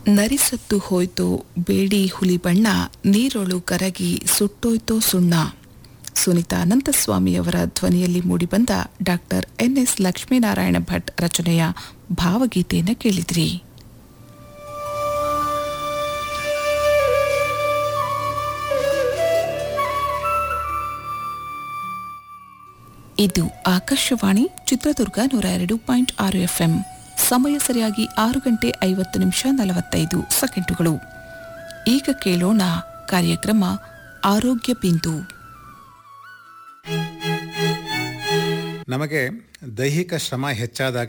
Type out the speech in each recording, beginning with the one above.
ನರಿಸತ್ತು ಹೋಯ್ತೋ ಬೇಡಿ ಹುಲಿ ಬಣ್ಣ ನೀರೊಳು ಕರಗಿ ಸುಟ್ಟೋಯ್ತೋ ಸುಣ್ಣ ಸುನಿತಾ ಅನಂತಸ್ವಾಮಿಯವರ ಧ್ವನಿಯಲ್ಲಿ ಮೂಡಿಬಂದ ಡಾಕ್ಟರ್ ಎನ್ಎಸ್ ಲಕ್ಷ್ಮೀನಾರಾಯಣ ಭಟ್ ರಚನೆಯ ಭಾವಗೀತೆಯನ್ನು ಕೇಳಿದ್ರಿ ಇದು ಆಕಾಶವಾಣಿ ಚಿತ್ರದುರ್ಗ ನೂರ ಎರಡು ಪಾಯಿಂಟ್ ಆರು ಎಫ್ಎಂ ಸಮಯ ಸರಿಯಾಗಿ ಆರು ಗಂಟೆ ಐವತ್ತು ನಿಮಿಷ ನಲವತ್ತೈದು ಸೆಕೆಂಡುಗಳು ಈಗ ಕೇಳೋಣ ಕಾರ್ಯಕ್ರಮ ಆರೋಗ್ಯ ಬಿಂದು ನಮಗೆ ದೈಹಿಕ ಶ್ರಮ ಹೆಚ್ಚಾದಾಗ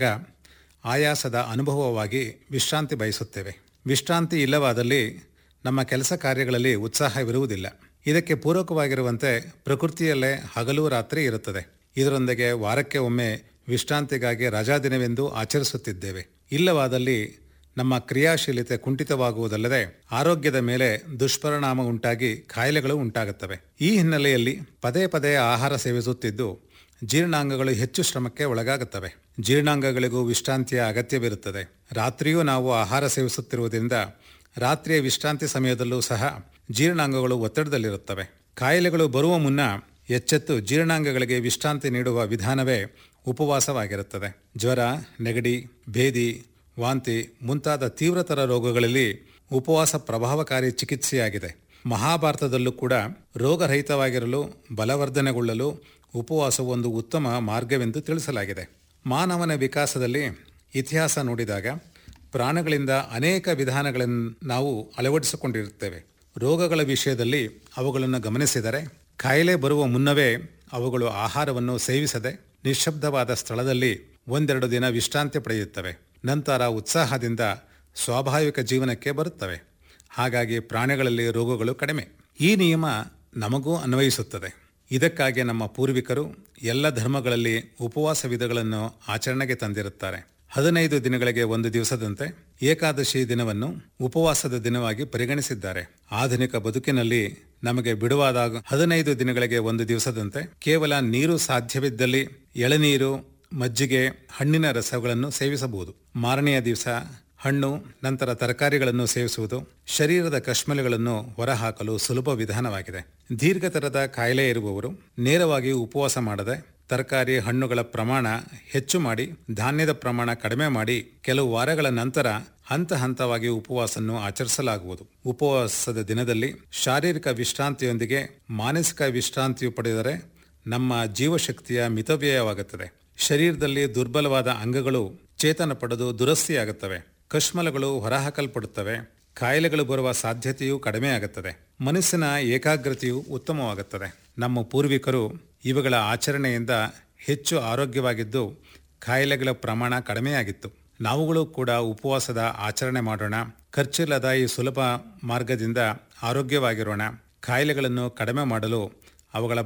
ಆಯಾಸದ ಅನುಭವವಾಗಿ ವಿಶ್ರಾಂತಿ ಬಯಸುತ್ತೇವೆ ವಿಶ್ರಾಂತಿ ಇಲ್ಲವಾದಲ್ಲಿ ನಮ್ಮ ಕೆಲಸ ಕಾರ್ಯಗಳಲ್ಲಿ ಉತ್ಸಾಹವಿರುವುದಿಲ್ಲ ಇದಕ್ಕೆ ಪೂರಕವಾಗಿರುವಂತೆ ಪ್ರಕೃತಿಯಲ್ಲೇ ಹಗಲು ರಾತ್ರಿ ಇರುತ್ತದೆ ಇದರೊಂದಿಗೆ ವಾರಕ್ಕೆ ಒಮ್ಮೆ ವಿಶ್ರಾಂತಿಗಾಗಿ ರಜಾದಿನವೆಂದು ಆಚರಿಸುತ್ತಿದ್ದೇವೆ ಇಲ್ಲವಾದಲ್ಲಿ ನಮ್ಮ ಕ್ರಿಯಾಶೀಲತೆ ಕುಂಠಿತವಾಗುವುದಲ್ಲದೆ ಆರೋಗ್ಯದ ಮೇಲೆ ದುಷ್ಪರಿಣಾಮ ಉಂಟಾಗಿ ಕಾಯಿಲೆಗಳು ಉಂಟಾಗುತ್ತವೆ ಈ ಹಿನ್ನೆಲೆಯಲ್ಲಿ ಪದೇ ಪದೇ ಆಹಾರ ಸೇವಿಸುತ್ತಿದ್ದು ಜೀರ್ಣಾಂಗಗಳು ಹೆಚ್ಚು ಶ್ರಮಕ್ಕೆ ಒಳಗಾಗುತ್ತವೆ ಜೀರ್ಣಾಂಗಗಳಿಗೂ ವಿಶ್ರಾಂತಿಯ ಅಗತ್ಯವಿರುತ್ತದೆ ರಾತ್ರಿಯೂ ನಾವು ಆಹಾರ ಸೇವಿಸುತ್ತಿರುವುದರಿಂದ ರಾತ್ರಿಯ ವಿಶ್ರಾಂತಿ ಸಮಯದಲ್ಲೂ ಸಹ ಜೀರ್ಣಾಂಗಗಳು ಒತ್ತಡದಲ್ಲಿರುತ್ತವೆ ಕಾಯಿಲೆಗಳು ಬರುವ ಮುನ್ನ ಎಚ್ಚೆತ್ತು ಜೀರ್ಣಾಂಗಗಳಿಗೆ ವಿಶ್ರಾಂತಿ ನೀಡುವ ವಿಧಾನವೇ ಉಪವಾಸವಾಗಿರುತ್ತದೆ ಜ್ವರ ನೆಗಡಿ ಭೇದಿ ವಾಂತಿ ಮುಂತಾದ ತೀವ್ರತರ ರೋಗಗಳಲ್ಲಿ ಉಪವಾಸ ಪ್ರಭಾವಕಾರಿ ಚಿಕಿತ್ಸೆಯಾಗಿದೆ ಮಹಾಭಾರತದಲ್ಲೂ ಕೂಡ ರೋಗರಹಿತವಾಗಿರಲು ಬಲವರ್ಧನೆಗೊಳ್ಳಲು ಉಪವಾಸವು ಒಂದು ಉತ್ತಮ ಮಾರ್ಗವೆಂದು ತಿಳಿಸಲಾಗಿದೆ ಮಾನವನ ವಿಕಾಸದಲ್ಲಿ ಇತಿಹಾಸ ನೋಡಿದಾಗ ಪ್ರಾಣಿಗಳಿಂದ ಅನೇಕ ವಿಧಾನಗಳನ್ನು ನಾವು ಅಳವಡಿಸಿಕೊಂಡಿರುತ್ತೇವೆ ರೋಗಗಳ ವಿಷಯದಲ್ಲಿ ಅವುಗಳನ್ನು ಗಮನಿಸಿದರೆ ಕಾಯಿಲೆ ಬರುವ ಮುನ್ನವೇ ಅವುಗಳು ಆಹಾರವನ್ನು ಸೇವಿಸದೆ ನಿಶ್ಶಬ್ದವಾದ ಸ್ಥಳದಲ್ಲಿ ಒಂದೆರಡು ದಿನ ವಿಶ್ರಾಂತಿ ಪಡೆಯುತ್ತವೆ ನಂತರ ಉತ್ಸಾಹದಿಂದ ಸ್ವಾಭಾವಿಕ ಜೀವನಕ್ಕೆ ಬರುತ್ತವೆ ಹಾಗಾಗಿ ಪ್ರಾಣಿಗಳಲ್ಲಿ ರೋಗಗಳು ಕಡಿಮೆ ಈ ನಿಯಮ ನಮಗೂ ಅನ್ವಯಿಸುತ್ತದೆ ಇದಕ್ಕಾಗಿ ನಮ್ಮ ಪೂರ್ವಿಕರು ಎಲ್ಲ ಧರ್ಮಗಳಲ್ಲಿ ಉಪವಾಸ ವಿಧಗಳನ್ನು ಆಚರಣೆಗೆ ತಂದಿರುತ್ತಾರೆ ಹದಿನೈದು ದಿನಗಳಿಗೆ ಒಂದು ದಿವಸದಂತೆ ಏಕಾದಶಿ ದಿನವನ್ನು ಉಪವಾಸದ ದಿನವಾಗಿ ಪರಿಗಣಿಸಿದ್ದಾರೆ ಆಧುನಿಕ ಬದುಕಿನಲ್ಲಿ ನಮಗೆ ಬಿಡುವಾದಾಗ ಹದಿನೈದು ದಿನಗಳಿಗೆ ಒಂದು ದಿವಸದಂತೆ ಕೇವಲ ನೀರು ಸಾಧ್ಯವಿದ್ದಲ್ಲಿ ಎಳನೀರು ಮಜ್ಜಿಗೆ ಹಣ್ಣಿನ ರಸಗಳನ್ನು ಸೇವಿಸಬಹುದು ಮಾರನೆಯ ದಿವಸ ಹಣ್ಣು ನಂತರ ತರಕಾರಿಗಳನ್ನು ಸೇವಿಸುವುದು ಶರೀರದ ಕಶ್ಮಲೆಗಳನ್ನು ಹೊರಹಾಕಲು ಸುಲಭ ವಿಧಾನವಾಗಿದೆ ದೀರ್ಘತರದ ಕಾಯಿಲೆ ಇರುವವರು ನೇರವಾಗಿ ಉಪವಾಸ ಮಾಡದೆ ತರಕಾರಿ ಹಣ್ಣುಗಳ ಪ್ರಮಾಣ ಹೆಚ್ಚು ಮಾಡಿ ಧಾನ್ಯದ ಪ್ರಮಾಣ ಕಡಿಮೆ ಮಾಡಿ ಕೆಲವು ವಾರಗಳ ನಂತರ ಹಂತ ಹಂತವಾಗಿ ಉಪವಾಸವನ್ನು ಆಚರಿಸಲಾಗುವುದು ಉಪವಾಸದ ದಿನದಲ್ಲಿ ಶಾರೀರಿಕ ವಿಶ್ರಾಂತಿಯೊಂದಿಗೆ ಮಾನಸಿಕ ವಿಶ್ರಾಂತಿಯು ಪಡೆದರೆ ನಮ್ಮ ಜೀವಶಕ್ತಿಯ ಮಿತವ್ಯಯವಾಗುತ್ತದೆ ಶರೀರದಲ್ಲಿ ದುರ್ಬಲವಾದ ಅಂಗಗಳು ಚೇತನ ಪಡೆದು ದುರಸ್ತಿಯಾಗುತ್ತವೆ ಕಶ್ಮಲಗಳು ಹೊರಹಾಕಲ್ಪಡುತ್ತವೆ ಕಾಯಿಲೆಗಳು ಬರುವ ಸಾಧ್ಯತೆಯೂ ಕಡಿಮೆಯಾಗುತ್ತದೆ ಮನಸ್ಸಿನ ಏಕಾಗ್ರತೆಯು ಉತ್ತಮವಾಗುತ್ತದೆ ನಮ್ಮ ಪೂರ್ವಿಕರು ಇವುಗಳ ಆಚರಣೆಯಿಂದ ಹೆಚ್ಚು ಆರೋಗ್ಯವಾಗಿದ್ದು ಕಾಯಿಲೆಗಳ ಪ್ರಮಾಣ ಕಡಿಮೆಯಾಗಿತ್ತು ನಾವುಗಳು ಕೂಡ ಉಪವಾಸದ ಆಚರಣೆ ಮಾಡೋಣ ಖರ್ಚಿಲ್ಲದ ಈ ಸುಲಭ ಮಾರ್ಗದಿಂದ ಆರೋಗ್ಯವಾಗಿರೋಣ ಕಾಯಿಲೆಗಳನ್ನು ಕಡಿಮೆ ಮಾಡಲು ಅವುಗಳ